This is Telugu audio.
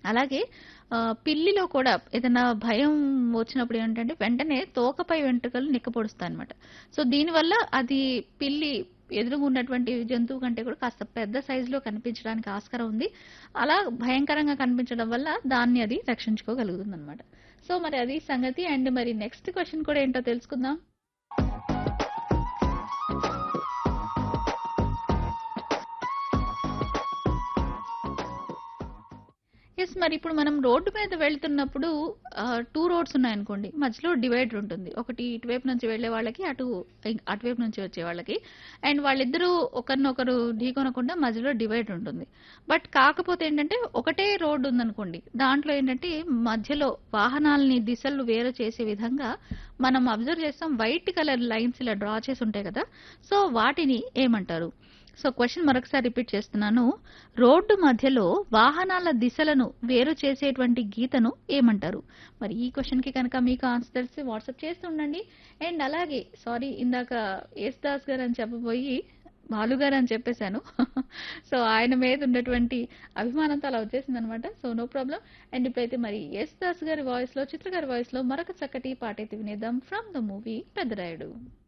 అలాగే ఆ, పిల్లిలో కూడా ఏదైనా భయం వచ్చినప్పుడు ఏంటంటే వెంటనే తోకపై వెంట్రుకలు నిక్కపొడుస్తాయి అనమాట సో దీనివల్ల అది పిల్లి ఎదురుగా ఉన్నటువంటి జంతువు కంటే కూడా కాస్త పెద్ద సైజులో కనిపించడానికి ఆస్కారం ఉంది అలా భయంకరంగా కనిపించడం వల్ల దాన్ని అది రక్షించుకోగలుగుతుంది అనమాట సో మరి అది సంగతి అండ్ మరి నెక్స్ట్ క్వశ్చన్ కూడా ఏంటో తెలుసుకుందాం ఎస్ మరి ఇప్పుడు మనం రోడ్డు మీద వెళ్తున్నప్పుడు టూ రోడ్స్ ఉన్నాయనుకోండి మధ్యలో డివైడర్ ఉంటుంది ఒకటి ఇటువైపు నుంచి వెళ్ళే వాళ్ళకి అటు ఇం- అటువైపు నుంచి వచ్చే వాళ్ళకి అండ్ వాళ్ళిద్దరూ ఒకరినొకరు ఢీకొనకుండా మధ్యలో డివైడర్ ఉంటుంది బట్ కాకపోతే ఏంటంటే ఒకటే రోడ్డు ఉందనుకోండి దాంట్లో ఏంటంటే మధ్యలో వాహనాలని దిశలు వేరు చేసే విధంగా మనం అబ్జర్వ్ చేస్తాం వైట్ కలర్ లైన్స్ ఇలా డ్రా చేసి ఉంటాయి కదా సో వాటిని ఏమంటారు సో క్వశ్చన్ మరొకసారి రిపీట్ చేస్తున్నాను రోడ్డు మధ్యలో వాహనాల దిశలను వేరు చేసేటువంటి గీతను ఏమంటారు మరి ఈ క్వశ్చన్ కి కనుక మీకు ఆన్సర్ తెలిసి వాట్సాప్ చేస్తూ ఉండండి అండ్ అలాగే సారీ ఇందాక ఎస్ దాస్ గారు అని చెప్పబోయి బాలు గారు అని చెప్పేశాను సో ఆయన మీద ఉన్నటువంటి అభిమానంతో అలా వచ్చేసింది అనమాట సో నో ప్రాబ్లం అండ్ ఇప్పుడైతే మరి ఎస్ దాస్ గారి వాయిస్ లో చిత్ర గారి వాయిస్ లో మరొక చక్కటి పాట అయితే వినేద్దాం ఫ్రమ్ ద మూవీ పెద్దరాయుడు